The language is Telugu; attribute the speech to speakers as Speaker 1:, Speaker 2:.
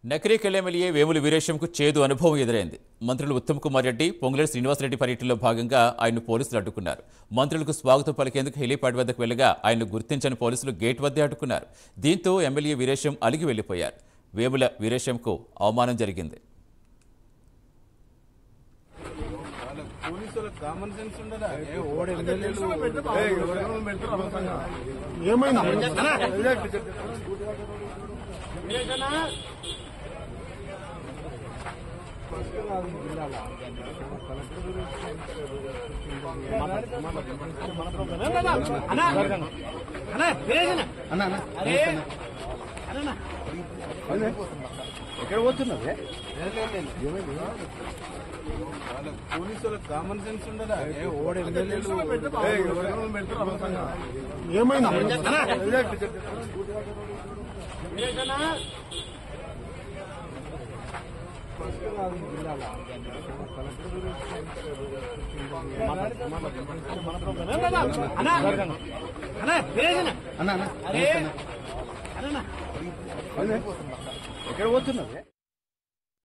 Speaker 1: నకరేకల్ ఎమ్మెల్యే వేముల వీరేశంకు చేదు అనుభవం ఎదురైంది మంత్రులు ఉత్తమ్ కుమార్ రెడ్డి పొంగులేటి శ్రీనివాసరెడ్డి పర్యటనలో భాగంగా ఆయన్ను పోలీసులు అడ్డుకున్నారు మంత్రులకు స్వాగతం పలికేందుకు హెలీప్యాడ్ వద్దకు వెళ్ళగా ఆయన్ను గుర్తించని పోలీసులు గేట్ వద్దే అడ్డుకున్నారు దీంతో ఎమ్మెల్యే వీరేశం అలిగి వెళ్లిపోయారు వేముల వీరేశంకు అవమానం జరిగింది
Speaker 2: పోలీసులకు కామన్ సెన్స్ ఉండదా ఏ ఓడి ఎమ్మెల్యేలు
Speaker 3: ఏమైనా
Speaker 2: ఎక్కడ పోతున్నది వాళ్ళకి పోలీసులకు కామన్ సెన్స్ ఉండదా ఏ ఓడి ఎమ్మెల్యేలు
Speaker 3: ఏమైనా
Speaker 2: ఎక్కడ పోతున్నది